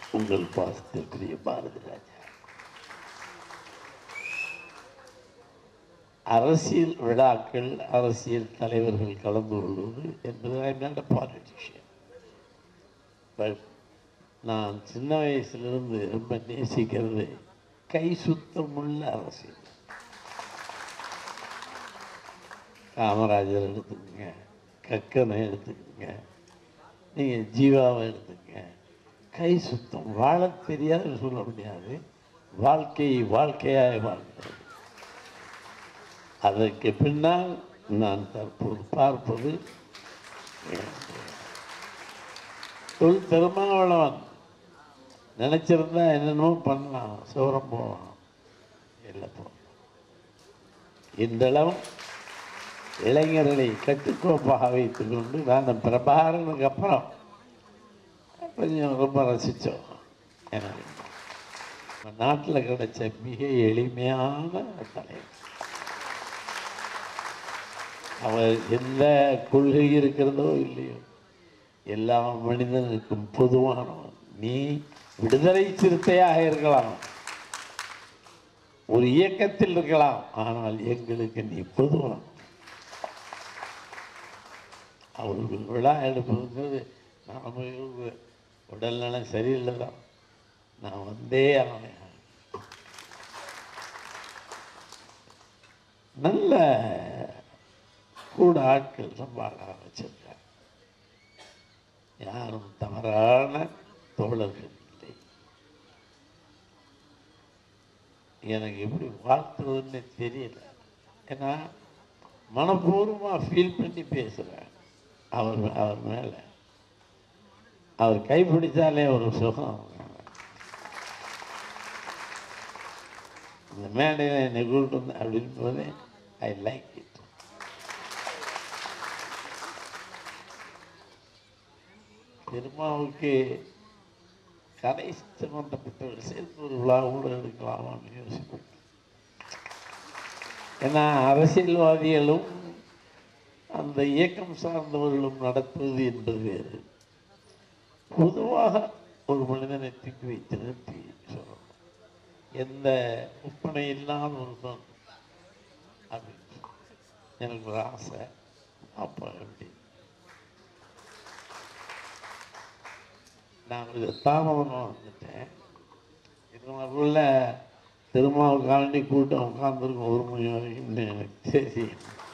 உங்கள் பாசத்திற்குரிய பாரதி ராஜா அரசியல் விழாக்கள் அரசியல் தலைவர்கள் கலந்து கொள்வது என்பது ஐ நாட் பாலிட்டிஷியன் பட் நான் சின்ன வயசுலேருந்து ரொம்ப நேசிக்கிறது கை சுத்தமுள்ள அரசியல் காமராஜர் எடுத்துக்கங்க கக்கனை எடுத்துக்கங்க நீங்கள் ஜீவாவை எடுத்துக்கங்க கை சுத்தம் வாழ தெரியாது சொல்ல முடியாது வாழ்க்கையை வாழ்க்கையாக வாழ்கிறது அதற்கு பின்னால் நான் தற்போது பார்ப்பது தொல் திருமாவளவன் நினச்சிருந்தா என்னென்னமோ பண்ணலாம் சோரம் போகலாம் இல்லை போகலாம் இன்றளவும் இளைஞர்களை கட்டுக்கோப்பாக வைத்துக்கொண்டு நான் பிரபாகரனுக்கு அப்புறம் கொஞ்சம் ரொம்ப ரசித்தோம் எனக்கு நம்ம நாட்டில் கிடைச்ச மிக எளிமையான தலைவர் அவர் எந்த கொள்கை இருக்கிறதோ இல்லையோ எல்லா மனிதனுக்கும் பொதுவானவன் நீ விடுதலை சிறுத்தையாக இருக்கலாம் ஒரு இயக்கத்தில் இருக்கலாம் ஆனால் எங்களுக்கு நீ பொதுவான அவர்கள் விழா எடுப்பதுங்கிறது நான் போய் உடல்நலம் சரியில்லை தான் நான் வந்தே ஆனேன் நல்ல கூட ஆட்கள் ரொம்ப அழகாக வச்சிருக்காங்க யாரும் தவறான தோழர்கள் இல்லை எனக்கு எப்படி வாழ்த்துவதுன்னு தெரியல ஏன்னா மனப்பூர்வமாக ஃபீல் பண்ணி பேசுகிறேன் அவர் அவர் மேலே அவர் கைப்பிடிச்சாலே ஒரு சுகம் இந்த மேடையில் என்னை கூப்பிட்டு வந்து அப்படின்னு போதே ஐ லைக் இட் பெருமாவுக்கு கதை சம்பந்தப்பட்டவர் சேர்த்து ஒரு விழா கூட எடுக்கலாமான்னு யோசிப்பேன் ஏன்னா அரசியல்வாதிகளும் அந்த இயக்கம் சார்ந்தவர்களும் நடத்துவது என்பது வேறு பொதுவாக ஒரு மனிதனை தூக்கி வைத்து நிறுத்தி சொல்லணும் எந்த ஒப்பனை இல்லாத ஒருத்தன் அப்படின்னு எனக்கு ஒரு ஆசை அப்போ எப்படி நான் இது தாமதமாக வந்துட்டேன் இதுக்குள்ள திருமாவுக்காண்டி கூட்டம் உட்காந்துருக்கும் ஒரு மணி வரைக்கும் எனக்கு தெரியும்